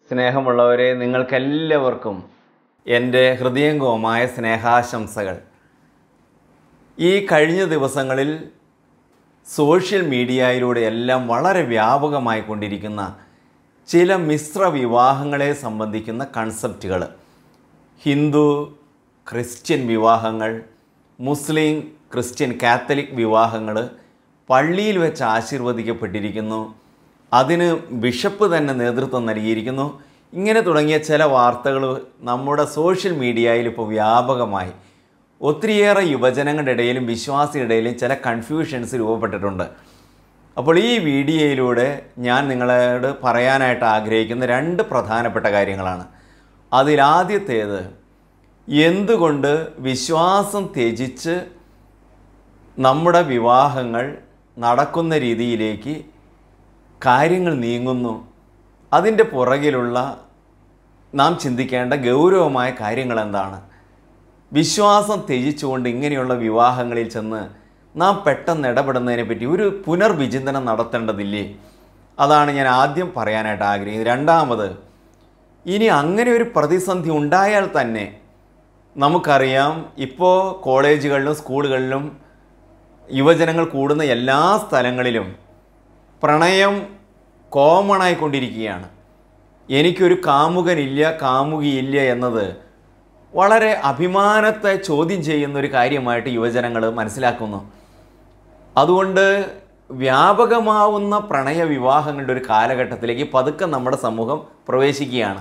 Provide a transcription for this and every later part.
സ്നേഹമുള്ളവരെ നിങ്ങൾക്കെല്ലാവർക്കും എൻ്റെ ഹൃദയംഗവുമായ സ്നേഹാശംസകൾ ഈ കഴിഞ്ഞ ദിവസങ്ങളിൽ സോഷ്യൽ മീഡിയയിലൂടെ എല്ലാം വളരെ വ്യാപകമായി കൊണ്ടിരിക്കുന്ന ചില മിശ്ര വിവാഹങ്ങളെ സംബന്ധിക്കുന്ന കൺസെപ്റ്റുകൾ ഹിന്ദു ക്രിസ്ത്യൻ വിവാഹങ്ങൾ മുസ്ലിം ക്രിസ്ത്യൻ കാത്തലിക് വിവാഹങ്ങൾ പള്ളിയിൽ വെച്ച് ആശീർവദിക്കപ്പെട്ടിരിക്കുന്നു അതിന് ബിഷപ്പ് തന്നെ നേതൃത്വം നൽകിയിരിക്കുന്നു ഇങ്ങനെ തുടങ്ങിയ ചില വാർത്തകൾ നമ്മുടെ സോഷ്യൽ മീഡിയയിൽ ഇപ്പോൾ വ്യാപകമായി ഒത്തിരിയേറെ യുവജനങ്ങളുടെ ഇടയിലും വിശ്വാസികളുടെ ഇടയിലും ചില കൺഫ്യൂഷൻസ് രൂപപ്പെട്ടിട്ടുണ്ട് അപ്പോൾ ഈ വീഡിയോയിലൂടെ ഞാൻ നിങ്ങളോട് പറയാനായിട്ട് ആഗ്രഹിക്കുന്ന രണ്ട് പ്രധാനപ്പെട്ട കാര്യങ്ങളാണ് അതിലാദ്യത്തേത് എന്തുകൊണ്ട് വിശ്വാസം ത്യജിച്ച് നമ്മുടെ വിവാഹങ്ങൾ നടക്കുന്ന രീതിയിലേക്ക് കാര്യങ്ങൾ നീങ്ങുന്നു അതിൻ്റെ പുറകിലുള്ള നാം ചിന്തിക്കേണ്ട ഗൗരവമായ കാര്യങ്ങൾ എന്താണ് വിശ്വാസം ത്യജിച്ചുകൊണ്ട് ഇങ്ങനെയുള്ള വിവാഹങ്ങളിൽ ചെന്ന് നാം പെട്ടെന്ന് ഇടപെടുന്നതിനെ പറ്റി ഒരു പുനർവിചിന്തനം നടത്തേണ്ടതില്ലേ അതാണ് ഞാൻ ആദ്യം പറയാനായിട്ട് ആഗ്രഹിക്കുന്നത് രണ്ടാമത് ഇനി അങ്ങനെ ഒരു പ്രതിസന്ധി ഉണ്ടായാൽ തന്നെ നമുക്കറിയാം ഇപ്പോൾ കോളേജുകളിലും സ്കൂളുകളിലും യുവജനങ്ങൾ കൂടുന്ന എല്ലാ സ്ഥലങ്ങളിലും പ്രണയം കോമൺ ആയിക്കൊണ്ടിരിക്കുകയാണ് എനിക്കൊരു കാമുകനില്ല കാമുകിയില്ല എന്നത് വളരെ അഭിമാനത്തെ ചോദ്യം ചെയ്യുന്ന ഒരു കാര്യമായിട്ട് യുവജനങ്ങൾ മനസ്സിലാക്കുന്നു അതുകൊണ്ട് വ്യാപകമാവുന്ന പ്രണയ വിവാഹങ്ങളുടെ ഒരു കാലഘട്ടത്തിലേക്ക് പതുക്കെ നമ്മുടെ സമൂഹം പ്രവേശിക്കുകയാണ്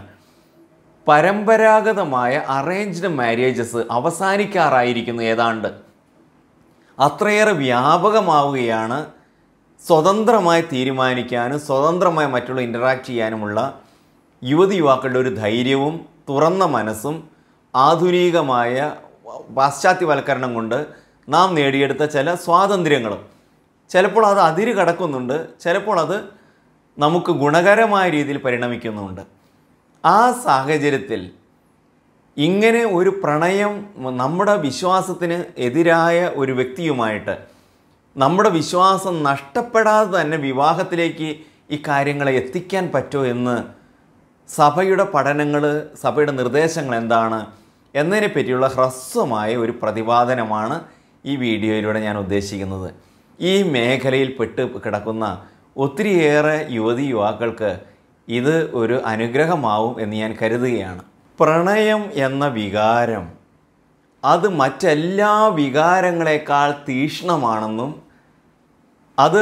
പരമ്പരാഗതമായ അറേഞ്ച്ഡ് മാരേജസ് അവസാനിക്കാറായിരിക്കുന്നു ഏതാണ്ട് അത്രയേറെ വ്യാപകമാവുകയാണ് സ്വതന്ത്രമായി തീരുമാനിക്കാനും സ്വതന്ത്രമായി മറ്റുള്ള ഇൻ്ററാക്ട് ചെയ്യാനുമുള്ള യുവതി യുവാക്കളുടെ ഒരു ധൈര്യവും തുറന്ന മനസ്സും ആധുനികമായ പാശ്ചാത്യവൽക്കരണം കൊണ്ട് നാം നേടിയെടുത്ത ചില സ്വാതന്ത്ര്യങ്ങളും ചിലപ്പോൾ അത് അതിര് കടക്കുന്നുണ്ട് ചിലപ്പോൾ അത് നമുക്ക് ഗുണകരമായ രീതിയിൽ പരിണമിക്കുന്നുണ്ട് ആ സാഹചര്യത്തിൽ ഇങ്ങനെ ഒരു പ്രണയം നമ്മുടെ വിശ്വാസത്തിന് എതിരായ ഒരു വ്യക്തിയുമായിട്ട് നമ്മുടെ വിശ്വാസം നഷ്ടപ്പെടാതെ തന്നെ വിവാഹത്തിലേക്ക് ഈ കാര്യങ്ങളെ എത്തിക്കാൻ പറ്റുമോ എന്ന് സഭയുടെ പഠനങ്ങൾ സഭയുടെ നിർദ്ദേശങ്ങൾ എന്താണ് എന്നതിനെ പറ്റിയുള്ള ഹ്രസ്വമായ ഒരു പ്രതിപാദനമാണ് ഈ വീഡിയോയിലൂടെ ഞാൻ ഉദ്ദേശിക്കുന്നത് ഈ മേഖലയിൽ പെട്ട് കിടക്കുന്ന ഒത്തിരിയേറെ യുവതി യുവാക്കൾക്ക് ഇത് ഒരു അനുഗ്രഹമാവും എന്ന് ഞാൻ കരുതുകയാണ് പ്രണയം എന്ന വികാരം അത് മറ്റെല്ലാ വികാരങ്ങളെക്കാൾ തീക്ഷ്ണമാണെന്നും അത്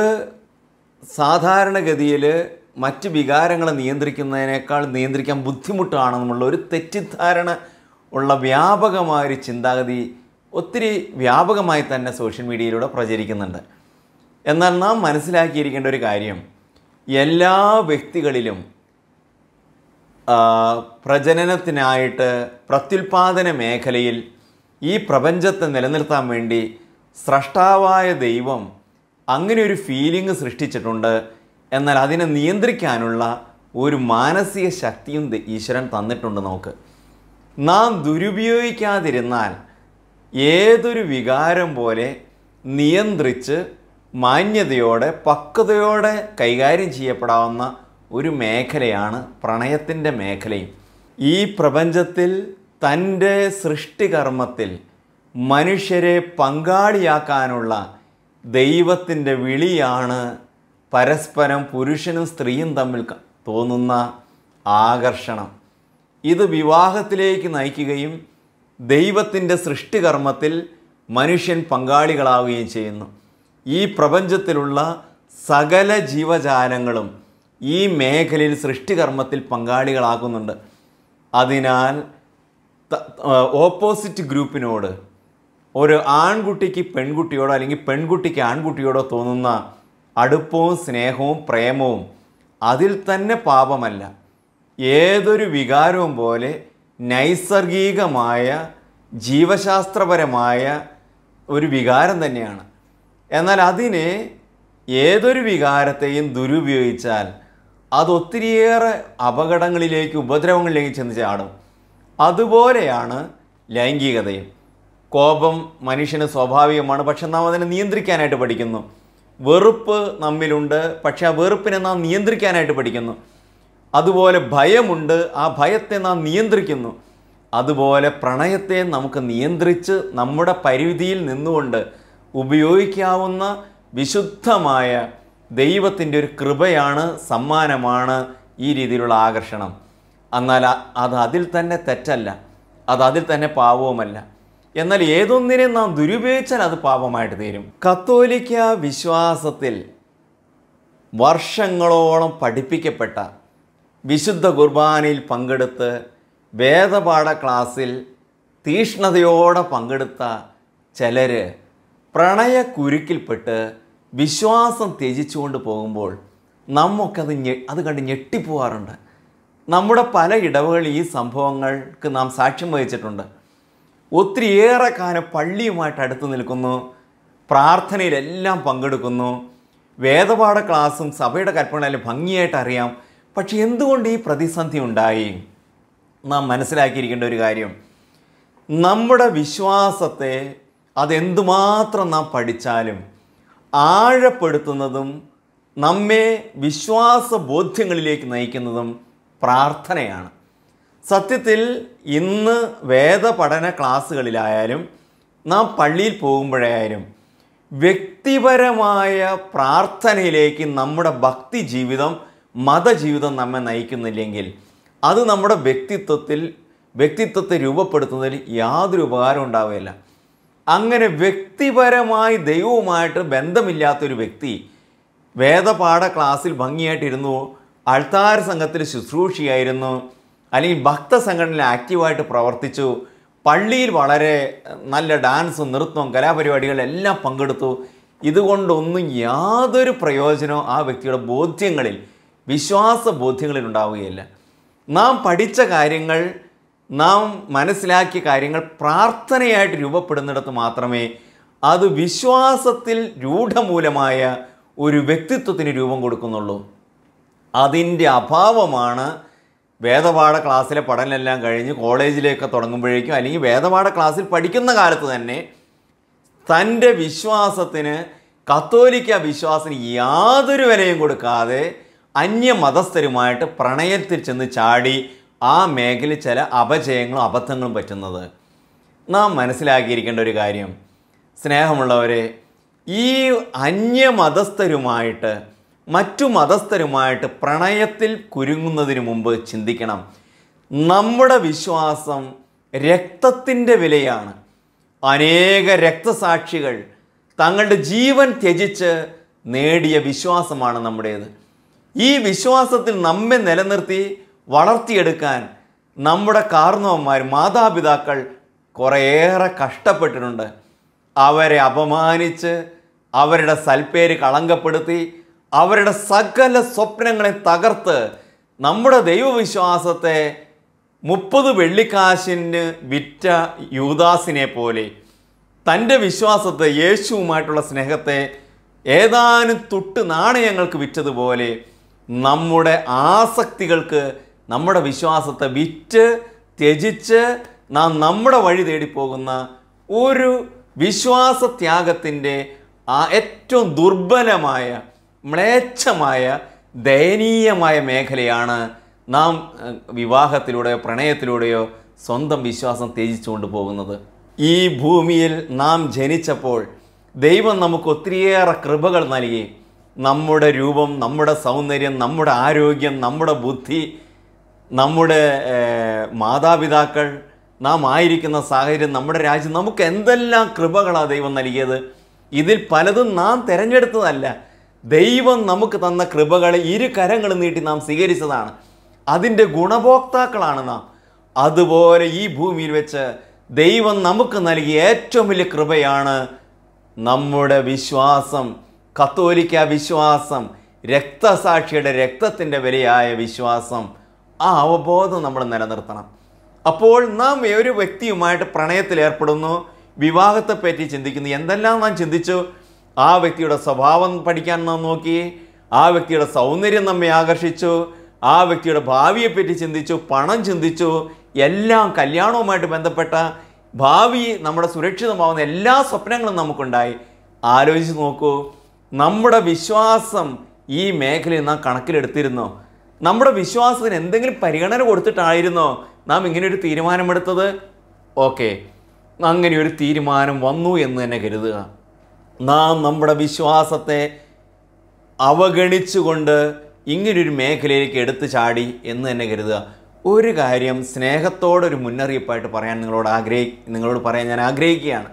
സാധാരണഗതിയിൽ മറ്റ് വികാരങ്ങളെ നിയന്ത്രിക്കുന്നതിനേക്കാൾ നിയന്ത്രിക്കാൻ ബുദ്ധിമുട്ടാണെന്നുമുള്ള ഒരു തെറ്റിദ്ധാരണ ഉള്ള വ്യാപകമായൊരു ചിന്താഗതി ഒത്തിരി വ്യാപകമായി തന്നെ സോഷ്യൽ മീഡിയയിലൂടെ പ്രചരിക്കുന്നുണ്ട് എന്നാൽ നാം മനസ്സിലാക്കിയിരിക്കേണ്ട ഒരു കാര്യം എല്ലാ വ്യക്തികളിലും ആ, പ്രജനനത്തിനായിട്ട് പ്രത്യുൽപാദന മേഖലയിൽ ഈ പ്രപഞ്ചത്തെ നിലനിർത്താൻ വേണ്ടി സ്രഷ്ടാവായ ദൈവം അങ്ങനെ ഒരു ഫീലിംഗ് സൃഷ്ടിച്ചിട്ടുണ്ട് എന്നാൽ അതിനെ നിയന്ത്രിക്കാനുള്ള ഒരു മാനസിക ശക്തിയും ദ- ഈശ്വരൻ തന്നിട്ടുണ്ട് നമുക്ക് നാം ദുരുപയോഗിക്കാതിരുന്നാൽ ഏതൊരു വികാരം പോലെ നിയന്ത്രിച്ച് മാന്യതയോടെ പക്വതയോടെ കൈകാര്യം ചെയ്യപ്പെടാവുന്ന ഒരു മേഖലയാണ് പ്രണയത്തിൻ്റെ മേഖലയും ഈ പ്രപഞ്ചത്തിൽ തൻ്റെ സൃഷ്ടികർമ്മത്തിൽ മനുഷ്യരെ പങ്കാളിയാക്കാനുള്ള ദൈവത്തിൻ്റെ വിളിയാണ് പരസ്പരം പുരുഷനും സ്ത്രീയും തമ്മിൽ ക- തോന്നുന്ന ആകർഷണം ഇത് വിവാഹത്തിലേക്ക് നയിക്കുകയും ദൈവത്തിൻ്റെ സൃഷ്ടികർമ്മത്തിൽ മനുഷ്യൻ പങ്കാളികളാവുകയും ചെയ്യുന്നു ഈ പ്രപഞ്ചത്തിലുള്ള സകല ജീവജാലങ്ങളും ഈ മേഖലയിൽ സൃഷ്ടികർമ്മത്തിൽ പങ്കാളികളാകുന്നുണ്ട് അതിനാൽ ത- ആ, ഓപ്പോസിറ്റ് ഗ്രൂപ്പിനോട് ഒരു ആൺകുട്ടിക്ക് പെൺകുട്ടിയോടോ അല്ലെങ്കിൽ പെൺകുട്ടിക്ക് ആൺകുട്ടിയോടോ തോന്നുന്ന അടുപ്പവും സ്നേഹവും പ്രേമവും അതിൽ തന്നെ പാപമല്ല ഏതൊരു വികാരവും പോലെ നൈസർഗികമായ ജീവശാസ്ത്രപരമായ ഒരു വികാരം തന്നെയാണ് എന്നാൽ അതിനെ ഏതൊരു വികാരത്തെയും ദുരുപയോഗിച്ചാൽ അത് ഒത്തിരിയേറെ അപകടങ്ങളിലേക്ക് ഉപദ്രവങ്ങളിലേക്ക് ചെന്ന് ചാടും അതുപോലെയാണ് ലൈംഗികതയും കോപം മനുഷ്യന് സ്വാഭാവികമാണ് പക്ഷെ നാം അതിനെ നിയന്ത്രിക്കാനായിട്ട് പഠിക്കുന്നു വെറുപ്പ് നമ്മിലുണ്ട് പക്ഷെ ആ വെറുപ്പിനെ നാം നിയന്ത്രിക്കാനായിട്ട് പഠിക്കുന്നു അതുപോലെ ഭയമുണ്ട് ആ ഭയത്തെ നാം നിയന്ത്രിക്കുന്നു അതുപോലെ പ്രണയത്തെ നമുക്ക് നിയന്ത്രിച്ച് നമ്മുടെ പരിധിയിൽ നിന്നുകൊണ്ട് ഉപയോഗിക്കാവുന്ന വിശുദ്ധമായ ദൈവത്തിൻ്റെ ഒരു കൃപയാണ് സമ്മാനമാണ് ഈ രീതിയിലുള്ള ആകർഷണം എന്നാൽ അ- അത് അതിൽ തന്നെ തെറ്റല്ല അത് അതിൽ തന്നെ പാപവുമല്ല എന്നാൽ ഏതൊന്നിനെ നാം ദുരുപയോഗിച്ചാൽ അത് പാപമായിട്ട് തീരും കത്തോലിക്ക വിശ്വാസത്തിൽ വർഷങ്ങളോളം പഠിപ്പിക്കപ്പെട്ട വിശുദ്ധ കുർബാനയിൽ പങ്കെടുത്ത് വേദപാഠ ക്ലാസ്സിൽ തീഷ്ണതയോടെ പങ്കെടുത്ത ചിലർ പ്രണയക്കുരുക്കിൽപ്പെട്ട് വിശ്വാസം ത്യജിച്ചുകൊണ്ട് പോകുമ്പോൾ നമുക്കത് ഞെ അത് കണ്ട് ഞെട്ടിപ്പോവാറുണ്ട് നമ്മുടെ പല ഇടവുകളിൽ ഈ സംഭവങ്ങൾക്ക് നാം സാക്ഷ്യം വഹിച്ചിട്ടുണ്ട് ഒത്തിരിയേറെ കാലം പള്ളിയുമായിട്ട് അടുത്ത് നിൽക്കുന്നു പ്രാർത്ഥനയിലെല്ലാം പങ്കെടുക്കുന്നു വേദപാഠ ക്ലാസ്സും സഭയുടെ കൽപ്പനയിലും ഭംഗിയായിട്ട് അറിയാം പക്ഷെ എന്തുകൊണ്ട് ഈ പ്രതിസന്ധി ഉണ്ടായി നാം മനസ്സിലാക്കിയിരിക്കേണ്ട ഒരു കാര്യം നമ്മുടെ വിശ്വാസത്തെ അതെന്തുമാത്രം നാം പഠിച്ചാലും ആഴപ്പെടുത്തുന്നതും നമ്മെ വിശ്വാസ ബോധ്യങ്ങളിലേക്ക് നയിക്കുന്നതും പ്രാർത്ഥനയാണ് സത്യത്തിൽ ഇന്ന് വേദപഠന ക്ലാസ്സുകളിലായാലും നാം പള്ളിയിൽ പോകുമ്പോഴായാലും വ്യക്തിപരമായ പ്രാർത്ഥനയിലേക്ക് നമ്മുടെ ഭക്തി ജീവിതം മതജീവിതം നമ്മെ നയിക്കുന്നില്ലെങ്കിൽ അത് നമ്മുടെ വ്യക്തിത്വത്തിൽ വ്യക്തിത്വത്തെ രൂപപ്പെടുത്തുന്നതിൽ യാതൊരു ഉപകാരം ഉണ്ടാവുകയില്ല അങ്ങനെ വ്യക്തിപരമായി ദൈവവുമായിട്ട് ബന്ധമില്ലാത്തൊരു വ്യക്തി വേദപാഠ ക്ലാസ്സിൽ ഭംഗിയായിട്ടിരുന്നു അൾത്താര സംഘത്തിൽ ശുശ്രൂഷയായിരുന്നു അല്ലെങ്കിൽ ഭക്തസംഘടനയിൽ ആക്റ്റീവായിട്ട് പ്രവർത്തിച്ചു പള്ളിയിൽ വളരെ നല്ല ഡാൻസും നൃത്തവും കലാപരിപാടികളെല്ലാം പങ്കെടുത്തു ഇതുകൊണ്ടൊന്നും യാതൊരു പ്രയോജനവും ആ വ്യക്തിയുടെ ബോധ്യങ്ങളിൽ വിശ്വാസ ബോധ്യങ്ങളിൽ ഉണ്ടാവുകയില്ല നാം പഠിച്ച കാര്യങ്ങൾ നാം മനസ്സിലാക്കിയ കാര്യങ്ങൾ പ്രാർത്ഥനയായിട്ട് രൂപപ്പെടുന്നിടത്ത് മാത്രമേ അത് വിശ്വാസത്തിൽ രൂഢമൂലമായ ഒരു വ്യക്തിത്വത്തിന് രൂപം കൊടുക്കുന്നുള്ളൂ അതിൻ്റെ അഭാവമാണ് വേദപാഠ ക്ലാസ്സിലെ പഠനമെല്ലാം കഴിഞ്ഞ് കോളേജിലേക്ക് തുടങ്ങുമ്പോഴേക്കും അല്ലെങ്കിൽ വേദപാഠ ക്ലാസ്സിൽ പഠിക്കുന്ന കാലത്ത് തന്നെ തൻ്റെ വിശ്വാസത്തിന് കത്തോലിക്ക വിശ്വാസത്തിന് യാതൊരു വിലയും കൊടുക്കാതെ അന്യമതസ്ഥരുമായിട്ട് പ്രണയത്തിൽ ചെന്ന് ചാടി ആ മേഖലയിൽ ചില അപജയങ്ങളും അബദ്ധങ്ങളും പറ്റുന്നത് നാം മനസ്സിലാക്കിയിരിക്കേണ്ട ഒരു കാര്യം സ്നേഹമുള്ളവരെ ഈ അന്യമതസ്ഥരുമായിട്ട് മറ്റു മതസ്ഥരുമായിട്ട് പ്രണയത്തിൽ കുരുങ്ങുന്നതിന് മുമ്പ് ചിന്തിക്കണം നമ്മുടെ വിശ്വാസം രക്തത്തിൻ്റെ വിലയാണ് അനേക രക്തസാക്ഷികൾ തങ്ങളുടെ ജീവൻ ത്യജിച്ച് നേടിയ വിശ്വാസമാണ് നമ്മുടേത് ഈ വിശ്വാസത്തിൽ നമ്മെ നിലനിർത്തി വളർത്തിയെടുക്കാൻ നമ്മുടെ കാർന്നവന്മാർ മാതാപിതാക്കൾ കുറേയേറെ കഷ്ടപ്പെട്ടിട്ടുണ്ട് അവരെ അപമാനിച്ച് അവരുടെ സൽപ്പേര് കളങ്കപ്പെടുത്തി അവരുടെ സകല സ്വപ്നങ്ങളെ തകർത്ത് നമ്മുടെ ദൈവവിശ്വാസത്തെ മുപ്പത് വെള്ളിക്കാശിന് വിറ്റ യൂദാസിനെ പോലെ തൻ്റെ വിശ്വാസത്തെ യേശുവുമായിട്ടുള്ള സ്നേഹത്തെ ഏതാനും തൊട്ട് നാണയങ്ങൾക്ക് വിറ്റതുപോലെ നമ്മുടെ ആസക്തികൾക്ക് നമ്മുടെ വിശ്വാസത്തെ വിറ്റ് ത്യജിച്ച് നാം നമ്മുടെ വഴി തേടിപ്പോകുന്ന ഒരു വിശ്വാസത്യാഗത്തിൻ്റെ ആ ഏറ്റവും ദുർബലമായ മ്ലേച്ഛമായ ദയനീയമായ മേഖലയാണ് നാം ഏഹ്, വിവാഹത്തിലൂടെയോ പ്രണയത്തിലൂടെയോ സ്വന്തം വിശ്വാസം ത്യജിച്ചുകൊണ്ട് പോകുന്നത് ഈ ഭൂമിയിൽ നാം ജനിച്ചപ്പോൾ ദൈവം നമുക്ക് ഒത്തിരിയേറെ കൃപകൾ നൽകി നമ്മുടെ രൂപം നമ്മുടെ സൗന്ദര്യം നമ്മുടെ ആരോഗ്യം നമ്മുടെ ബുദ്ധി നമ്മുടെ ഏഹ്, മാതാപിതാക്കൾ നാം ആയിരിക്കുന്ന സാഹചര്യം നമ്മുടെ രാജ്യം നമുക്ക് എന്തെല്ലാം കൃപകളാണ് ദൈവം നൽകിയത് ഇതിൽ പലതും നാം തിരഞ്ഞെടുത്തതല്ല ദൈവം നമുക്ക് തന്ന കൃപകളെ ഇരു കരങ്ങളും നീട്ടി നാം സ്വീകരിച്ചതാണ് അതിൻ്റെ ഗുണഭോക്താക്കളാണ് നാം അതുപോലെ ഈ ഭൂമിയിൽ വെച്ച് ദൈവം നമുക്ക് നൽകിയ ഏറ്റവും വലിയ കൃപയാണ് നമ്മുടെ വിശ്വാസം കത്തോലിക്ക വിശ്വാസം രക്തസാക്ഷിയുടെ രക്തത്തിൻ്റെ വിലയായ വിശ്വാസം ആ അവബോധം നമ്മൾ നിലനിർത്തണം അപ്പോൾ നാം ഒരു വ്യക്തിയുമായിട്ട് പ്രണയത്തിൽ ഏർപ്പെടുന്നു വിവാഹത്തെപ്പറ്റി ചിന്തിക്കുന്നു എന്തെല്ലാം നാം ചിന്തിച്ചു ആ വ്യക്തിയുടെ സ്വഭാവം പഠിക്കാൻ നാം നോക്കി ആ വ്യക്തിയുടെ സൗന്ദര്യം നമ്മെ ആകർഷിച്ചു ആ വ്യക്തിയുടെ ഭാവിയെപ്പറ്റി ചിന്തിച്ചു പണം ചിന്തിച്ചു എല്ലാം കല്യാണവുമായിട്ട് ബന്ധപ്പെട്ട ഭാവി നമ്മുടെ സുരക്ഷിതമാവുന്ന എല്ലാ സ്വപ്നങ്ങളും നമുക്കുണ്ടായി ആലോചിച്ച് നോക്കൂ നമ്മുടെ വിശ്വാസം ഈ മേഖലയിൽ നാം കണക്കിലെടുത്തിരുന്നോ നമ്മുടെ വിശ്വാസത്തിന് എന്തെങ്കിലും പരിഗണന കൊടുത്തിട്ടായിരുന്നോ നാം ഇങ്ങനെ ഒരു തീരുമാനമെടുത്തത് ഓക്കെ അങ്ങനെ ഒരു തീരുമാനം വന്നു എന്ന് തന്നെ കരുതുക നാം നമ്മുടെ വിശ്വാസത്തെ അവഗണിച്ചുകൊണ്ട് ഇങ്ങനൊരു മേഖലയിലേക്ക് എടുത്തു ചാടി എന്ന് തന്നെ കരുതുക ഒരു കാര്യം സ്നേഹത്തോടൊരു മുന്നറിയിപ്പായിട്ട് പറയാൻ നിങ്ങളോട് ആഗ്രഹി നിങ്ങളോട് പറയാൻ ഞാൻ ആഗ്രഹിക്കുകയാണ്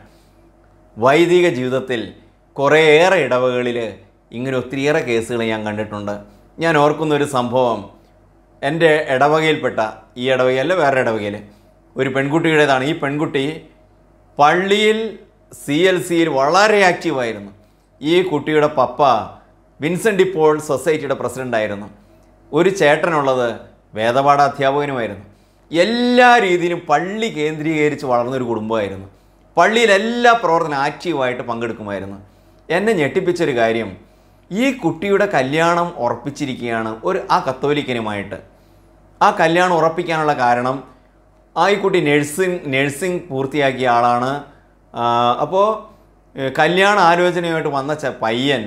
വൈദിക ജീവിതത്തിൽ കുറേയേറെ ഇടവകളിൽ ഇങ്ങനെ ഒത്തിരിയേറെ കേസുകൾ ഞാൻ കണ്ടിട്ടുണ്ട് ഞാൻ ഓർക്കുന്ന ഒരു സംഭവം എൻ്റെ ഇടവകയിൽപ്പെട്ട ഈ ഇടവകയല്ല വേറെ ഇടവകയിൽ ഒരു പെൺകുട്ടിയുടേതാണ് ഈ പെൺകുട്ടി പള്ളിയിൽ സി എൽ സിയിൽ വളരെ ആക്റ്റീവായിരുന്നു ഈ കുട്ടിയുടെ പപ്പ വിൻസെൻ്റ് ഇപ്പോൾ സൊസൈറ്റിയുടെ പ്രസിഡൻ്റായിരുന്നു ഒരു ചേട്ടനുള്ളത് വേദപാഠ അധ്യാപകനുമായിരുന്നു എല്ലാ രീതിയിലും പള്ളി കേന്ദ്രീകരിച്ച് വളർന്നൊരു കുടുംബമായിരുന്നു പള്ളിയിൽ എല്ലാ പ്രവർത്തനം ആക്റ്റീവായിട്ട് പങ്കെടുക്കുമായിരുന്നു എന്നെ ഞെട്ടിപ്പിച്ചൊരു കാര്യം ഈ കുട്ടിയുടെ കല്യാണം ഉറപ്പിച്ചിരിക്കുകയാണ് ഒരു ആ കത്തോലിക്കനുമായിട്ട് ആ കല്യാണം ഉറപ്പിക്കാനുള്ള കാരണം ആ ഈ കുട്ടി നഴ്സിംഗ് നഴ്സിംഗ് പൂർത്തിയാക്കിയ ആളാണ് അപ്പോൾ കല്യാണ ആലോചനയുമായിട്ട് വന്ന ച പയ്യൻ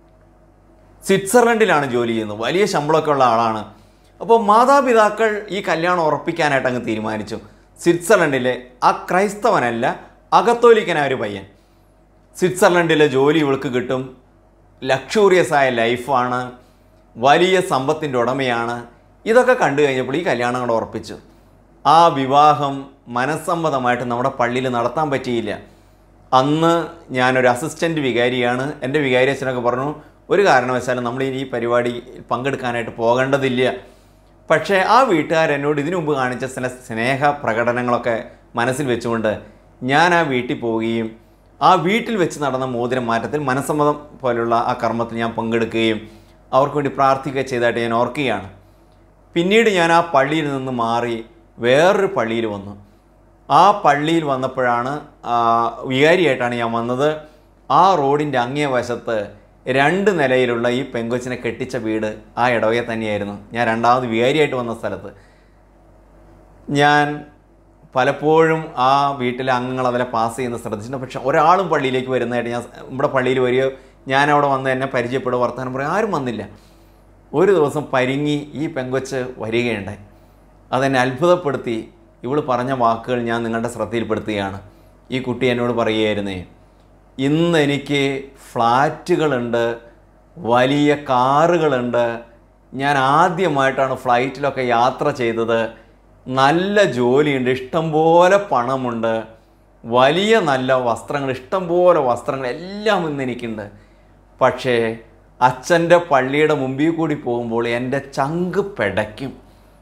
സ്വിറ്റ്സർലൻഡിലാണ് ജോലി ചെയ്യുന്നത് വലിയ ശമ്പളമൊക്കെ ഉള്ള ആളാണ് അപ്പോൾ മാതാപിതാക്കൾ ഈ കല്യാണം ഉറപ്പിക്കാനായിട്ട് അങ്ങ് തീരുമാനിച്ചു സ്വിറ്റ്സർലൻഡിലെ ആ ക്രൈസ്തവനല്ല അകത്തോലിക്കനായ ഒരു പയ്യൻ സ്വിറ്റ്സർലൻഡിലെ ജോലി ഇവൾക്ക് കിട്ടും ലക്ഷൂറിയസ് ആയ ലൈഫാണ് വലിയ സമ്പത്തിൻ്റെ ഉടമയാണ് ഇതൊക്കെ കണ്ടു കഴിഞ്ഞപ്പോൾ ഈ കല്യാണം കൂടെ ഉറപ്പിച്ചു ആ വിവാഹം മനസ്സമ്മതമായിട്ട് നമ്മുടെ പള്ളിയിൽ നടത്താൻ പറ്റിയില്ല അന്ന് ഞാനൊരു അസിസ്റ്റൻ്റ് വികാരിയാണ് എൻ്റെ വികാരി അച്ഛനൊക്കെ പറഞ്ഞു ഒരു കാരണവശാലും നമ്മൾ ഇനി ഈ പരിപാടി പങ്കെടുക്കാനായിട്ട് പോകേണ്ടതില്ല പക്ഷേ ആ വീട്ടുകാരെന്നോട് ഇതിനു മുമ്പ് കാണിച്ച ചില സ്നേഹ പ്രകടനങ്ങളൊക്കെ മനസ്സിൽ വെച്ചുകൊണ്ട് ഞാൻ ആ വീട്ടിൽ പോവുകയും ആ വീട്ടിൽ വെച്ച് നടന്ന മോതിരം മാറ്റത്തിൽ മനസ്സമ്മതം പോലുള്ള ആ കർമ്മത്തിൽ ഞാൻ പങ്കെടുക്കുകയും അവർക്ക് വേണ്ടി പ്രാർത്ഥിക്കുക ചെയ്തതായിട്ട് ഞാൻ ഓർക്കുകയാണ് പിന്നീട് ഞാൻ ആ പള്ളിയിൽ നിന്ന് മാറി വേറൊരു പള്ളിയിൽ വന്നു ആ പള്ളിയിൽ വന്നപ്പോഴാണ് ആ, വികാരിയായിട്ടാണ് ഞാൻ വന്നത് ആ റോഡിൻ്റെ അങ്ങേ വശത്ത് രണ്ട് നിലയിലുള്ള ഈ പെങ്കൊച്ചിനെ കെട്ടിച്ച വീട് ആ ഇടവകെ തന്നെയായിരുന്നു ഞാൻ രണ്ടാമത് വികാരിയായിട്ട് വന്ന സ്ഥലത്ത് ഞാൻ പലപ്പോഴും ആ വീട്ടിലെ അംഗങ്ങൾ അതിലെ പാസ് ചെയ്യുന്ന ശ്രദ്ധിച്ചിട്ടുണ്ട് പക്ഷെ ഒരാളും പള്ളിയിലേക്ക് വരുന്നതായിട്ട് ഞാൻ നമ്മുടെ പള്ളിയിൽ വരികയോ ഞാൻ അവിടെ വന്ന് എന്നെ പരിചയപ്പെടുക വർത്തമാനം പറയും ആരും വന്നില്ല ഒരു ദിവസം പരിങ്ങി ഈ പെങ്കൊച്ച് വരികയുണ്ടായി അതെന്നെ അത്ഭുതപ്പെടുത്തി ഇവൾ പറഞ്ഞ വാക്കുകൾ ഞാൻ നിങ്ങളുടെ ശ്രദ്ധയിൽപ്പെടുത്തുകയാണ് ഈ കുട്ടി എന്നോട് പറയുകയായിരുന്നേ ഇന്ന് എനിക്ക് ഫ്ലാറ്റുകളുണ്ട് വലിയ കാറുകളുണ്ട് ഞാൻ ആദ്യമായിട്ടാണ് ഫ്ലൈറ്റിലൊക്കെ യാത്ര ചെയ്തത് നല്ല ജോലിയുണ്ട് ഇഷ്ടംപോലെ പണമുണ്ട് വലിയ നല്ല വസ്ത്രങ്ങൾ ഇഷ്ടംപോലെ വസ്ത്രങ്ങൾ എല്ലാം ഇന്ന് എനിക്കുണ്ട് പക്ഷേ അച്ഛൻ്റെ പള്ളിയുടെ മുമ്പിൽ കൂടി പോകുമ്പോൾ എൻ്റെ ചങ്ക് പെടയ്ക്കും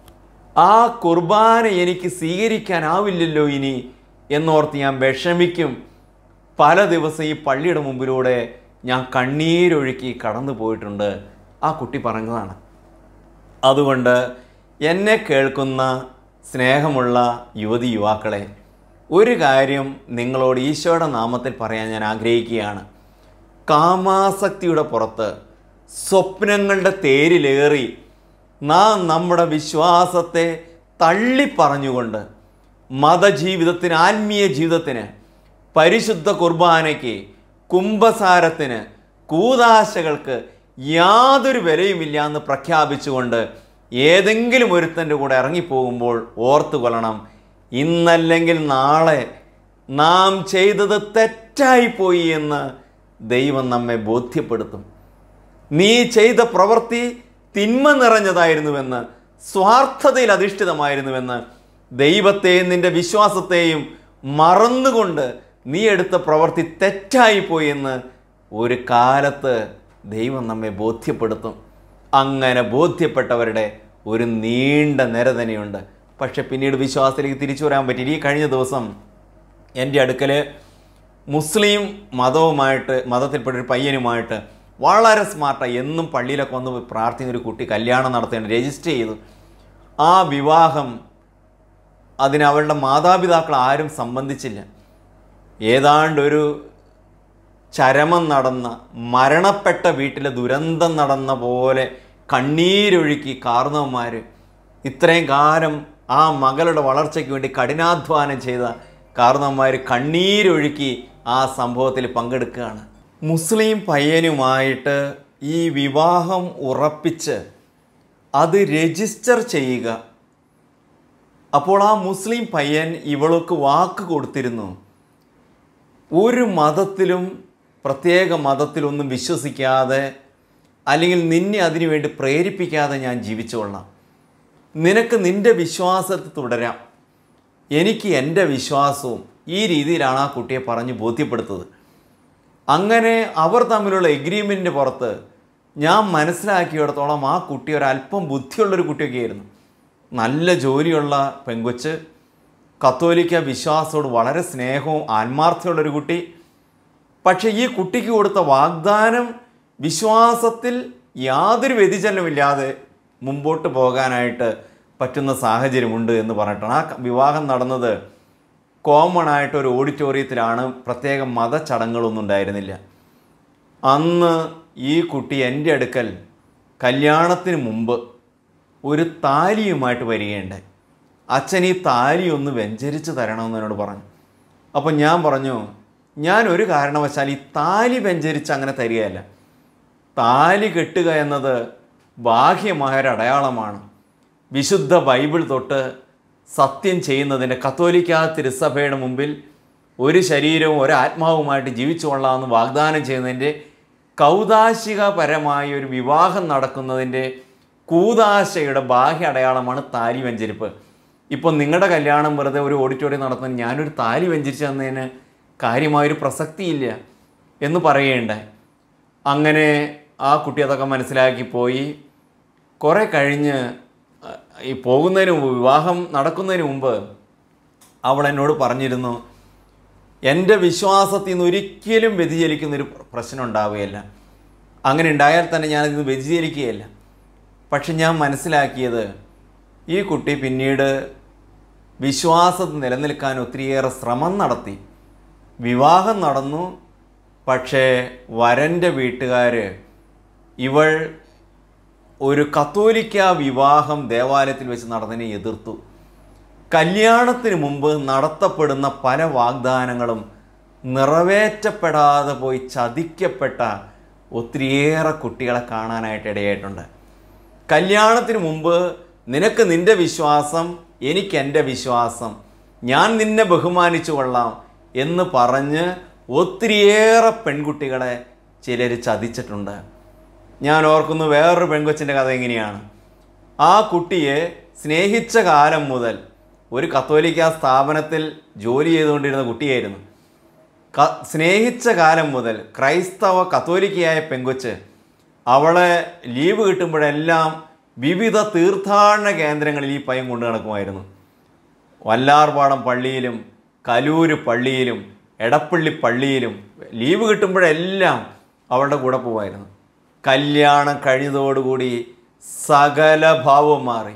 ആ കുർബാന എനിക്ക് സ്വീകരിക്കാനാവില്ലല്ലോ ഇനി എന്നോർത്ത് ഞാൻ വിഷമിക്കും പല ദിവസം ഈ പള്ളിയുടെ മുമ്പിലൂടെ ഞാൻ കണ്ണീരൊഴുക്കി കടന്നു പോയിട്ടുണ്ട് ആ കുട്ടി പറഞ്ഞതാണ് അതുകൊണ്ട് എന്നെ കേൾക്കുന്ന സ്നേഹമുള്ള യുവതി യുവാക്കളെ ഒരു കാര്യം നിങ്ങളോട് ഈശോയുടെ നാമത്തിൽ പറയാൻ ഞാൻ ആഗ്രഹിക്കുകയാണ് കാമാസക്തിയുടെ പുറത്ത് സ്വപ്നങ്ങളുടെ തേരിലേറി നാം നമ്മുടെ വിശ്വാസത്തെ തള്ളിപ്പറഞ്ഞുകൊണ്ട് മതജീവിതത്തിന് ആത്മീയ ജീവിതത്തിന് പരിശുദ്ധ കുർബാനയ്ക്ക് കുംഭസാരത്തിന് കൂതാശകൾക്ക് യാതൊരു വിലയുമില്ല എന്ന് പ്രഖ്യാപിച്ചുകൊണ്ട് ഏതെങ്കിലും ഒരുത്തൻ്റെ കൂടെ ഇറങ്ങിപ്പോകുമ്പോൾ ഓർത്തു കൊള്ളണം ഇന്നല്ലെങ്കിൽ നാളെ നാം ചെയ്തത് തെറ്റായിപ്പോയി എന്ന് ദൈവം നമ്മെ ബോധ്യപ്പെടുത്തും നീ ചെയ്ത പ്രവൃത്തി തിന്മ നിറഞ്ഞതായിരുന്നുവെന്ന് സ്വാർത്ഥതയിൽ അധിഷ്ഠിതമായിരുന്നുവെന്ന് ദൈവത്തെയും നിന്റെ വിശ്വാസത്തെയും മറന്നുകൊണ്ട് നീ എടുത്ത പ്രവൃത്തി തെറ്റായിപ്പോയി എന്ന് ഒരു കാലത്ത് ദൈവം നമ്മെ ബോധ്യപ്പെടുത്തും അങ്ങനെ ബോധ്യപ്പെട്ടവരുടെ ഒരു നീണ്ട നിര തന്നെയുണ്ട് പക്ഷെ പിന്നീട് വിശ്വാസത്തിലേക്ക് തിരിച്ചു വരാൻ പറ്റി ഈ കഴിഞ്ഞ ദിവസം എൻ്റെ അടുക്കൽ മുസ്ലിം മതവുമായിട്ട് മതത്തിൽപ്പെട്ട ഒരു പയ്യനുമായിട്ട് വളരെ സ്മാർട്ടായി എന്നും പള്ളിയിലൊക്കെ വന്ന് പ്രാർത്ഥിക്കുന്ന ഒരു കുട്ടി കല്യാണം നടത്തേണ്ട രജിസ്റ്റർ ചെയ്തു ആ വിവാഹം അതിന് അവളുടെ മാതാപിതാക്കൾ ആരും സംബന്ധിച്ചില്ല ഏതാണ്ട് ഒരു ചരമം നടന്ന മരണപ്പെട്ട വീട്ടിലെ ദുരന്തം നടന്ന പോലെ കണ്ണീരൊഴുക്കി കാർന്നവന്മാർ ഇത്രയും കാലം ആ മകളുടെ വളർച്ചയ്ക്ക് വേണ്ടി കഠിനാധ്വാനം ചെയ്ത കാർന്നവന്മാർ കണ്ണീരൊഴുക്കി ആ സംഭവത്തിൽ പങ്കെടുക്കുകയാണ് മുസ്ലിം പയ്യനുമായിട്ട് ഈ വിവാഹം ഉറപ്പിച്ച് അത് രജിസ്റ്റർ ചെയ്യുക അപ്പോൾ ആ മുസ്ലിം പയ്യൻ ഇവൾക്ക് വാക്ക് കൊടുത്തിരുന്നു ഒരു മതത്തിലും പ്രത്യേക മതത്തിലൊന്നും വിശ്വസിക്കാതെ അല്ലെങ്കിൽ നിന്നെ അതിനുവേണ്ടി പ്രേരിപ്പിക്കാതെ ഞാൻ ജീവിച്ചുകൊള്ളാം നിനക്ക് നിൻ്റെ വിശ്വാസത്തിൽ തുടരാം എനിക്ക് എൻ്റെ വിശ്വാസവും ഈ രീതിയിലാണ് ആ കുട്ടിയെ പറഞ്ഞ് ബോധ്യപ്പെടുത്തത് അങ്ങനെ അവർ തമ്മിലുള്ള എഗ്രിമെൻറ്റിന് പുറത്ത് ഞാൻ മനസ്സിലാക്കിയിടത്തോളം ആ കുട്ടി ഒരല്പം ബുദ്ധിയുള്ളൊരു കുട്ടിയൊക്കെ ആയിരുന്നു നല്ല ജോലിയുള്ള പെങ്കൊച്ച് കത്തോലിക്ക വിശ്വാസത്തോട് വളരെ സ്നേഹവും ആത്മാർത്ഥമുള്ളൊരു കുട്ടി പക്ഷേ ഈ കുട്ടിക്ക് കൊടുത്ത വാഗ്ദാനം വിശ്വാസത്തിൽ യാതൊരു വ്യതിചലനമില്ലാതെ മുമ്പോട്ട് പോകാനായിട്ട് പറ്റുന്ന സാഹചര്യമുണ്ട് എന്ന് പറഞ്ഞിട്ടാണ് ആ വിവാഹം നടന്നത് കോമൺ ആയിട്ട് ഒരു ഓഡിറ്റോറിയത്തിലാണ് പ്രത്യേക മതചടങ്ങുകളൊന്നും ഉണ്ടായിരുന്നില്ല അന്ന് ഈ കുട്ടി എൻ്റെ അടുക്കൽ കല്യാണത്തിന് മുമ്പ് ഒരു താലിയുമായിട്ട് വരികയുണ്ടായി അച്ഛൻ ഈ താലി ഒന്ന് വ്യഞ്ചരിച്ച് തരണമെന്ന് എന്നോട് പറഞ്ഞു അപ്പം ഞാൻ പറഞ്ഞു ഞാൻ ഒരു കാരണവശാൽ ഈ താലി വ്യഞ്ചരിച്ച് അങ്ങനെ തരികയല്ല താലി കെട്ടുക എന്നത് ബാഹ്യമായ ഒരു അടയാളമാണ് വിശുദ്ധ ബൈബിൾ തൊട്ട് സത്യം ചെയ്യുന്നതിൻ്റെ കത്തോലിക്ക തിരുസഭയുടെ മുമ്പിൽ ഒരു ശരീരവും ഒരു ആത്മാവുമായിട്ട് ജീവിച്ചു കൊള്ളാമെന്ന് വാഗ്ദാനം ചെയ്യുന്നതിൻ്റെ കൗതാശികപരമായ ഒരു വിവാഹം നടക്കുന്നതിൻ്റെ കൂതാശയുടെ ബാഹ്യ അടയാളമാണ് താലി വെഞ്ചരിപ്പ് ഇപ്പം നിങ്ങളുടെ കല്യാണം വെറുതെ ഒരു ഓഡിറ്റോറിയം നടത്താൻ ഞാനൊരു താലി വെഞ്ചരിച്ച് തന്നതിന് കാര്യമായൊരു പ്രസക്തിയില്ല എന്ന് പറയുകയുണ്ടായി അങ്ങനെ ആ കുട്ടി അതൊക്കെ മനസ്സിലാക്കി പോയി കുറേ കഴിഞ്ഞ് അഹ്, ഈ പോകുന്നതിന് മുമ്പ് വിവാഹം നടക്കുന്നതിന് മുമ്പ് അവൾ എന്നോട് പറഞ്ഞിരുന്നു എൻ്റെ വിശ്വാസത്തിൽ നിന്ന് ഒരിക്കലും വ്യതിചലിക്കുന്നൊരു പ്രശ്നം ഉണ്ടാവുകയില്ല അങ്ങനെ ഉണ്ടായാൽ തന്നെ ഞാനതിന് വ്യതിചലിക്കുകയില്ല പക്ഷെ ഞാൻ മനസ്സിലാക്കിയത് ഈ കുട്ടി പിന്നീട് വിശ്വാസത്തിൽ നിലനിൽക്കാൻ ഒത്തിരിയേറെ ശ്രമം നടത്തി വിവാഹം നടന്നു പക്ഷേ വരൻ്റെ വീട്ടുകാർ ഇവൾ ഒരു കത്തോലിക്ക വിവാഹം ദേവാലയത്തിൽ വെച്ച് നടന്നതിനെ എതിർത്തു കല്യാണത്തിന് മുമ്പ് നടത്തപ്പെടുന്ന പല വാഗ്ദാനങ്ങളും നിറവേറ്റപ്പെടാതെ പോയി ചതിക്കപ്പെട്ട ഒത്തിരിയേറെ കുട്ടികളെ കാണാനായിട്ട് ഇടയായിട്ടുണ്ട് കല്യാണത്തിന് മുമ്പ് നിനക്ക് നിന്റെ വിശ്വാസം എനിക്ക് എൻ്റെ വിശ്വാസം ഞാൻ നിന്നെ ബഹുമാനിച്ചു കൊള്ളാം എന്ന് പറഞ്ഞ് ഒത്തിരിയേറെ പെൺകുട്ടികളെ ചിലർ ചതിച്ചിട്ടുണ്ട് ഞാൻ ഓർക്കുന്നു വേറൊരു പെൺകൊച്ചിൻ്റെ കഥ എങ്ങനെയാണ് ആ കുട്ടിയെ സ്നേഹിച്ച കാലം മുതൽ ഒരു കത്തോലിക്ക സ്ഥാപനത്തിൽ ജോലി ചെയ്തുകൊണ്ടിരുന്ന കുട്ടിയായിരുന്നു ക- സ്നേഹിച്ച കാലം മുതൽ ക്രൈസ്തവ കത്തോലിക്കയായ പെങ്കൊച്ച് അവളെ ലീവ് കിട്ടുമ്പോഴെല്ലാം വിവിധ തീർത്ഥാടന കേന്ദ്രങ്ങളിൽ ഈ പയ്യൻ കൊണ്ടു നടക്കുമായിരുന്നു വല്ലാർപാടം പള്ളിയിലും കലൂര് പള്ളിയിലും എടപ്പള്ളി പള്ളിയിലും ലീവ് കിട്ടുമ്പോഴെല്ലാം അവളുടെ കൂടെ പോകുമായിരുന്നു കല്യാണം കഴിഞ്ഞതോടുകൂടി സകല ഭാവവും മാറി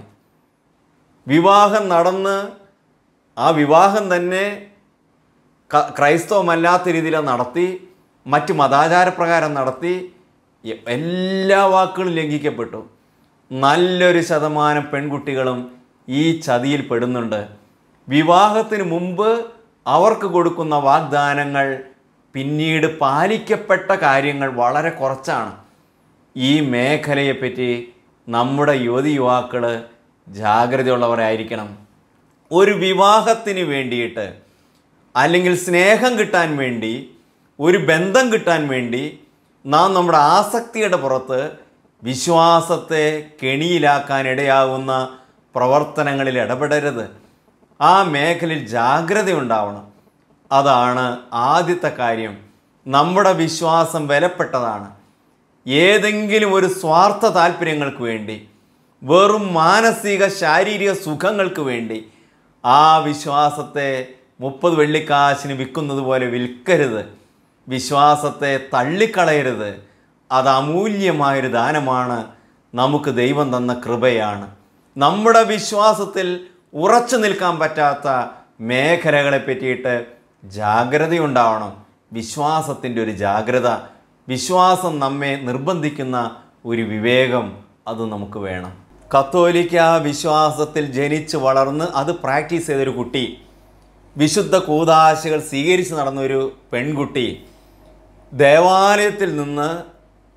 വിവാഹം നടന്ന് ആ വിവാഹം തന്നെ ക- ക്രൈസ്തവമല്ലാത്ത രീതിയിൽ അത് നടത്തി മറ്റ് മതാചാരപ്രകാരം നടത്തി എ- എല്ലാ വാക്കുകളും ലംഘിക്കപ്പെട്ടു നല്ലൊരു ശതമാനം പെൺകുട്ടികളും ഈ ചതിയിൽ പെടുന്നുണ്ട് വിവാഹത്തിന് മുമ്പ് അവർക്ക് കൊടുക്കുന്ന വാഗ്ദാനങ്ങൾ പിന്നീട് പാലിക്കപ്പെട്ട കാര്യങ്ങൾ വളരെ കുറച്ചാണ് ഈ മേഖലയെപ്പറ്റി നമ്മുടെ യുവതി യുവാക്കൾ ജാഗ്രതയുള്ളവരായിരിക്കണം ഒരു വിവാഹത്തിന് വേണ്ടിയിട്ട് അല്ലെങ്കിൽ സ്നേഹം കിട്ടാൻ വേണ്ടി ഒരു ബന്ധം കിട്ടാൻ വേണ്ടി നാം നമ്മുടെ ആസക്തിയുടെ പുറത്ത് വിശ്വാസത്തെ കെണിയിലാക്കാൻ ഇടയാകുന്ന പ്രവർത്തനങ്ങളിൽ ഇടപെടരുത് ആ മേഖലയിൽ ജാഗ്രത ഉണ്ടാവണം അതാണ് ആദ്യത്തെ കാര്യം നമ്മുടെ വിശ്വാസം വിലപ്പെട്ടതാണ് ഏതെങ്കിലും ഒരു സ്വാർത്ഥ താല്പര്യങ്ങൾക്ക് വേണ്ടി വെറും മാനസിക ശാരീരിക സുഖങ്ങൾക്ക് വേണ്ടി ആ വിശ്വാസത്തെ മുപ്പത് വെള്ളിക്കാശിന് വിൽക്കുന്നത് പോലെ വിൽക്കരുത് വിശ്വാസത്തെ തള്ളിക്കളയരുത് അത് അമൂല്യമായൊരു ദാനമാണ് നമുക്ക് ദൈവം തന്ന കൃപയാണ് നമ്മുടെ വിശ്വാസത്തിൽ ഉറച്ചു നിൽക്കാൻ പറ്റാത്ത മേഖലകളെ പറ്റിയിട്ട് ജാഗ്രതയുണ്ടാവണം വിശ്വാസത്തിൻ്റെ ഒരു ജാഗ്രത വിശ്വാസം നമ്മെ നിർബന്ധിക്കുന്ന ഒരു വിവേകം അത് നമുക്ക് വേണം കത്തോലിക്ക വിശ്വാസത്തിൽ ജനിച്ച് വളർന്ന് അത് പ്രാക്ടീസ് ചെയ്തൊരു കുട്ടി വിശുദ്ധ കൂതാശകൾ സ്വീകരിച്ച് നടന്നൊരു പെൺകുട്ടി ദേവാലയത്തിൽ നിന്ന്